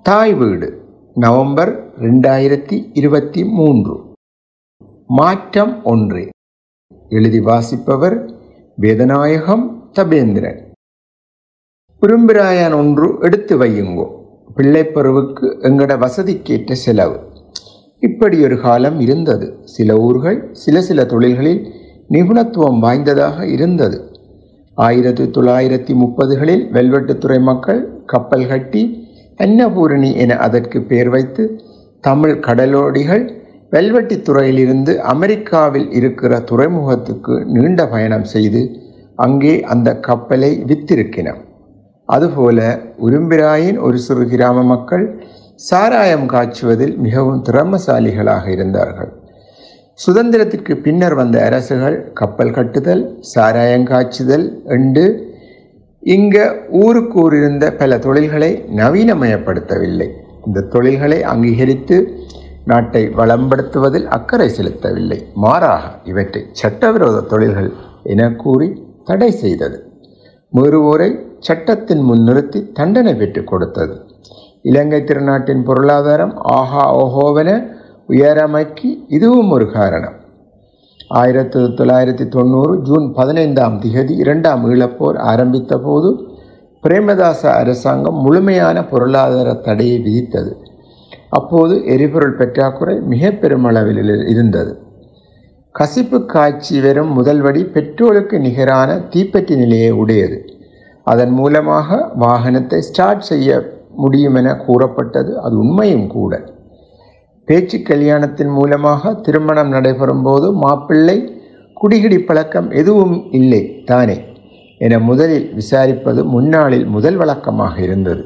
தாய் வீடு நவம்பர் ரெண்டாயிரத்தி இருபத்தி மூன்று மாற்றம் ஒன்று எழுதி வாசிப்பவர் வேதநாயகம் தபேந்திரன் விரும்பிராயன் ஒன்று எடுத்து வையுங்கோ பிள்ளைப்பருவுக்கு எங்கட வசதிக்கேற்ற செலவு இப்படி ஒரு காலம் இருந்தது சில ஊர்கள் சில சில தொழில்களில் நிபுணத்துவம் வாய்ந்ததாக இருந்தது ஆயிரத்தி தொள்ளாயிரத்தி முப்பதுகளில் வெல்வெட்டுத்துறை மக்கள் கப்பல் கட்டி அன்னபூரணி என அதற்கு பெயர் வைத்து தமிழ் கடலோடிகள் வெல்வெட்டித் துறையிலிருந்து அமெரிக்காவில் இருக்கிற துறைமுகத்துக்கு நீண்ட பயணம் செய்து அங்கே அந்த கப்பலை வித்திருக்கினர் அதுபோல உரும்பிராயின் ஒரு சிறு கிராம மக்கள் சாராயம் காய்ச்சுவதில் மிகவும் திறமசாலிகளாக இருந்தார்கள் சுதந்திரத்திற்கு பின்னர் வந்த அரசுகள் கப்பல் கட்டுதல் சாராயம் காய்ச்சுதல் என்று இங்க ஊருக்கு ஊர் இருந்த பல தொழில்களை நவீனமயப்படுத்தவில்லை இந்த தொழில்களை அங்கீகரித்து நாட்டை வளம்படுத்துவதில் அக்கறை செலுத்தவில்லை மாறாக இவற்றை சட்டவிரோத தொழில்கள் என கூறி தடை செய்தது மீறுவோரை சட்டத்தின் முன் நிறுத்தி தண்டனை பெற்றுக் கொடுத்தது இலங்கை திருநாட்டின் பொருளாதாரம் ஆஹா ஓஹோவென உயரமைக்கு இதுவும் ஒரு காரணம் ஆயிரத்தி தொள்ளாயிரத்தி தொண்ணூறு ஜூன் பதினைந்தாம் திகதி இரண்டாம் ஈழப்போர் ஆரம்பித்த போது பிரேமதாச அரசாங்கம் முழுமையான பொருளாதார தடையை விதித்தது அப்போது எரிபொருள் பற்றாக்குறை மிக பெருமளவில் இருந்தது கசிப்பு காய்ச்சி வரும் முதல்வடி பெட்ரோலுக்கு நிகரான தீப்பெட்டி நிலையை உடையது அதன் மூலமாக வாகனத்தை ஸ்டார்ட் செய்ய முடியும் என கூறப்பட்டது அது உண்மையும் கூட பேச்சு கல்யாணத்தின் மூலமாக திருமணம் நடைபெறும் போது மாப்பிள்ளை குடிகிடி பழக்கம் எதுவும் இல்லை தானே என முதலில் விசாரிப்பது முன்னாளில் முதல் வழக்கமாக இருந்தது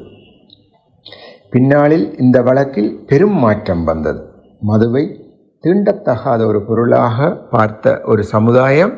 பின்னாளில் இந்த வழக்கில் பெரும் மாற்றம் வந்தது மதுவை தீண்டத்தகாத ஒரு பொருளாக பார்த்த ஒரு சமுதாயம்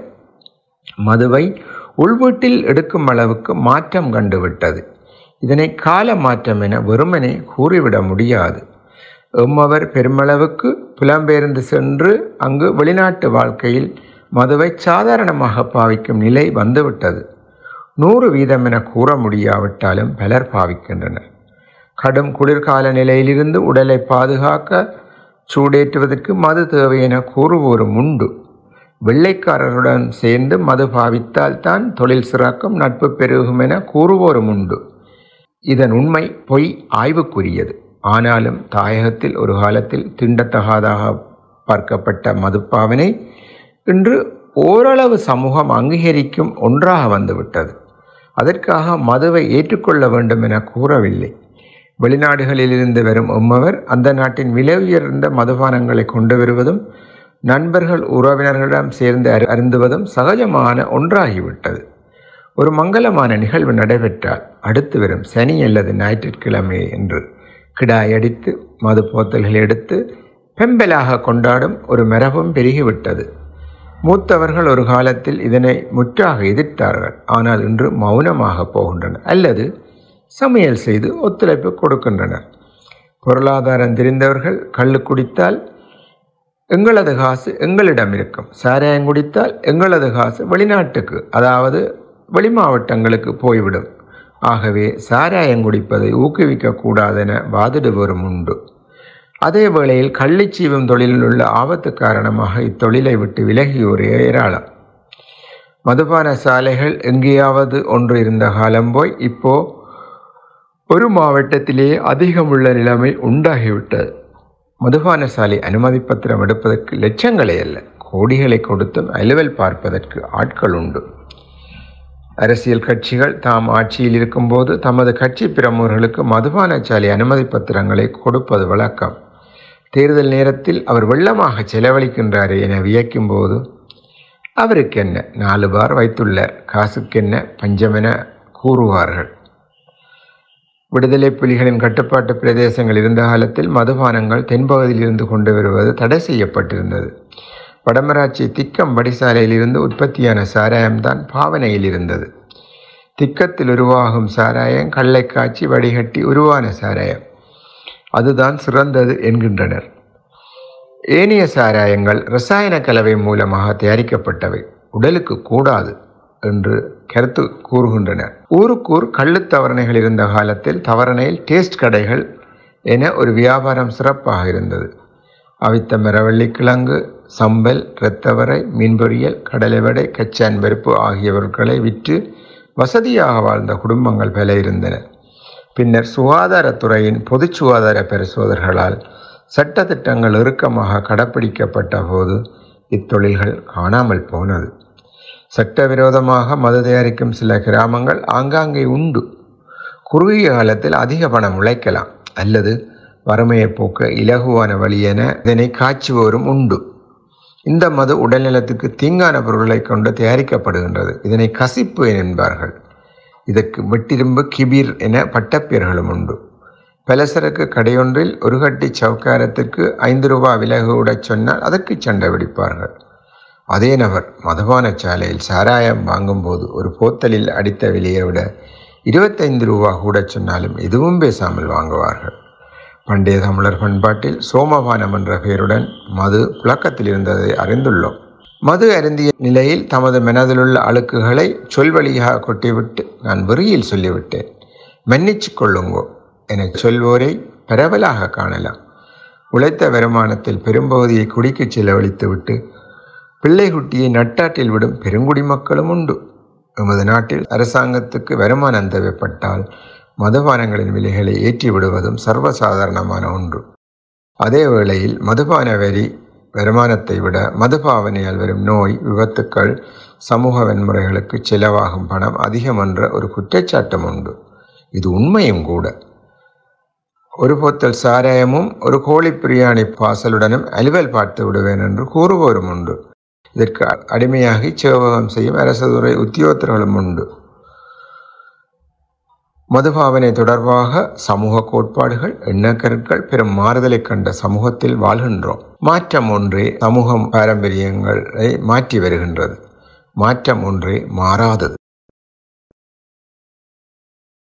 மதுவை உள்வீட்டில் எடுக்கும் அளவுக்கு மாற்றம் கண்டுவிட்டது இதனை கால மாற்றம் என வெறுமனே கூறிவிட முடியாது எம்மவர் பெருமளவுக்கு புலம்பெயர்ந்து சென்று அங்கு வெளிநாட்டு வாழ்க்கையில் மதுவை சாதாரணமாக பாவிக்கும் நிலை வந்துவிட்டது நூறு வீதம் என கூற முடியாவிட்டாலும் பலர் பாவிக்கின்றனர் கடும் குளிர்கால நிலையிலிருந்து உடலை பாதுகாக்க சூடேற்றுவதற்கு மது தேவை என கூறுவோரும் உண்டு வெள்ளைக்காரருடன் சேர்ந்து மது பாவித்தால் தான் தொழில் சிறக்கும் நட்பு பெருகும் என கூறுவோரும் உண்டு இதன் உண்மை பொய் ஆய்வுக்குரியது ஆனாலும் தாயகத்தில் ஒரு காலத்தில் திண்டத்தகாதாக பார்க்கப்பட்ட மதுப்பாவனை இன்று ஓரளவு சமூகம் அங்கீகரிக்கும் ஒன்றாக வந்துவிட்டது அதற்காக மதுவை ஏற்றுக்கொள்ள வேண்டும் என கூறவில்லை வெளிநாடுகளிலிருந்து வரும் உம்மவர் அந்த நாட்டின் விலை உயர்ந்த மதுபானங்களை கொண்டு வருவதும் நண்பர்கள் உறவினர்களிடம் சேர்ந்து அரு- அருந்துவதும் சகஜமான ஒன்றாகிவிட்டது ஒரு மங்களமான நிகழ்வு நடைபெற்றால் அடுத்து வரும் சனி அல்லது ஞாயிற்றுக்கிழமை என்று கிடாய் அடித்து மது போத்தல்கள் எடுத்து பெம்பலாக கொண்டாடும் ஒரு மரபும் பெருகிவிட்டது மூத்தவர்கள் ஒரு காலத்தில் இதனை முற்றாக எதிர்த்தார்கள் ஆனால் இன்று மௌனமாக போகின்றனர் அல்லது சமையல் செய்து ஒத்துழைப்பு கொடுக்கின்றனர் பொருளாதாரம் தெரிந்தவர்கள் கள்ளு குடித்தால் எங்களது காசு எங்களிடம் இருக்கும் சாராயம் குடித்தால் எங்களது காசு வெளிநாட்டுக்கு அதாவது வெளி மாவட்டங்களுக்கு போய்விடும் ஆகவே சாராயம் குடிப்பதை ஊக்குவிக்கக்கூடாதென வாதிடுவரும் உண்டு அதே வேளையில் கள்ளிச்சீவும் தொழிலில் உள்ள ஆபத்து காரணமாக இத்தொழிலை விட்டு விலகியோர் ஏராளம் மதுபான சாலைகள் எங்கேயாவது ஒன்று இருந்த காலம் போய் இப்போ ஒரு மாவட்டத்திலேயே அதிகமுள்ள நிலைமை உண்டாகிவிட்டது மதுபான சாலை அனுமதி பத்திரம் எடுப்பதற்கு லட்சங்களே அல்ல கோடிகளை கொடுத்தும் அலுவல் பார்ப்பதற்கு ஆட்கள் உண்டு அரசியல் கட்சிகள் தாம் ஆட்சியில் இருக்கும்போது தமது கட்சி பிரமுகர்களுக்கு மதுபான சாலை அனுமதி பத்திரங்களை கொடுப்பது வழக்கம் தேர்தல் நேரத்தில் அவர் வெள்ளமாக செலவழிக்கின்றாரே என வியக்கும்போது அவருக்கு என்ன நாலு பார் வைத்துள்ள காசுக்கென்ன பஞ்சமென கூறுவார்கள் விடுதலை புலிகளின் கட்டுப்பாட்டு பிரதேசங்கள் இருந்த காலத்தில் மதுபானங்கள் தென்பகுதியில் இருந்து கொண்டு வருவது தடை செய்யப்பட்டிருந்தது வடமராட்சி திக்கம் வடிசாலையிலிருந்து உற்பத்தியான சாராயம்தான் பாவனையில் இருந்தது திக்கத்தில் உருவாகும் சாராயம் கல்லை காய்ச்சி வடிகட்டி உருவான சாராயம் அதுதான் சிறந்தது என்கின்றனர் ஏனைய சாராயங்கள் ரசாயன கலவை மூலமாக தயாரிக்கப்பட்டவை உடலுக்கு கூடாது என்று கருத்து கூறுகின்றனர் ஊருக்கூர் கள்ளுத் தவரணைகள் இருந்த காலத்தில் தவரணையில் டேஸ்ட் கடைகள் என ஒரு வியாபாரம் சிறப்பாக இருந்தது அவித்த மரவள்ளிக்கிழங்கு சம்பல் இரத்தவரை மீன்பொரியல் கடலை வடை கச்சான் பருப்பு ஆகிய பொருட்களை விற்று வசதியாக வாழ்ந்த குடும்பங்கள் பல இருந்தன பின்னர் சுகாதாரத்துறையின் பொது சுகாதார பரிசோதகர்களால் சட்டத்திட்டங்கள் இறுக்கமாக கடைப்பிடிக்கப்பட்ட போது இத்தொழில்கள் காணாமல் போனது சட்டவிரோதமாக மது தயாரிக்கும் சில கிராமங்கள் ஆங்காங்கே உண்டு குறுகிய காலத்தில் அதிக பணம் உழைக்கலாம் அல்லது வறுமையை போக்க இலகுவான வழி என இதனை காய்ச்சுவோரும் உண்டு இந்த மது உடல்நலத்துக்கு தீங்கான பொருட்களை கொண்டு தயாரிக்கப்படுகின்றது இதனை கசிப்பு என்பார்கள் இதற்கு வெட்டிரும்பு கிபீர் என பட்டப்பெயர்களும் உண்டு பலசரக்கு கடையொன்றில் ஒரு கட்டி சவுக்காரத்திற்கு ஐந்து ரூபாய் விலகு விடச் சொன்னால் அதற்கு சண்டை பிடிப்பார்கள் அதே நபர் மதுபான சாலையில் சாராயம் வாங்கும்போது ஒரு போத்தலில் அடித்த விலையை விட இருபத்தைந்து ரூபா கூட சொன்னாலும் எதுவும் பேசாமல் வாங்குவார்கள் பண்டைய தமிழர் பண்பாட்டில் சோமபானம் என்ற பெயருடன் மது புழக்கத்தில் இருந்ததை அறிந்துள்ளோம் மது அருந்திய நிலையில் தமது மனதிலுள்ள அழுக்குகளை சொல்வழியாக கொட்டிவிட்டு நான் வெறியில் சொல்லிவிட்டேன் மன்னிச்சு கொள்ளுங்கோ என சொல்வோரை பரவலாக காணலாம் உழைத்த வருமானத்தில் பெரும்பகுதியை குடிக்கு செலவழித்துவிட்டு பிள்ளை குட்டியை நட்டாற்றில் விடும் பெருங்குடி மக்களும் உண்டு எமது நாட்டில் அரசாங்கத்துக்கு வருமானம் தேவைப்பட்டால் மதுபானங்களின் விலைகளை ஏற்றி விடுவதும் சர்வசாதாரணமான ஒன்று அதே வேளையில் மதுபான வரி வருமானத்தை விட மதுபாவனையால் வரும் நோய் விபத்துக்கள் சமூக வன்முறைகளுக்கு செலவாகும் பணம் அதிகம் என்ற ஒரு குற்றச்சாட்டும் உண்டு இது உண்மையும் கூட ஒரு போத்தல் சாராயமும் ஒரு கோழி பிரியாணி பாசலுடனும் அலுவல் பார்த்து விடுவேன் என்று கூறுவோரும் உண்டு இதற்கு அடிமையாகி சேவகம் செய்யும் அரசுதுறை உத்தியோகத்தர்களும் உண்டு மதுபாவனை தொடர்பாக சமூக கோட்பாடுகள் எண்ணக்கருட்கள் பெரும் மாறுதலை கண்ட சமூகத்தில் வாழ்கின்றோம் மாற்றம் ஒன்றே சமூகம் பாரம்பரியங்களை மாற்றி வருகின்றது மாற்றம் ஒன்றே மாறாதது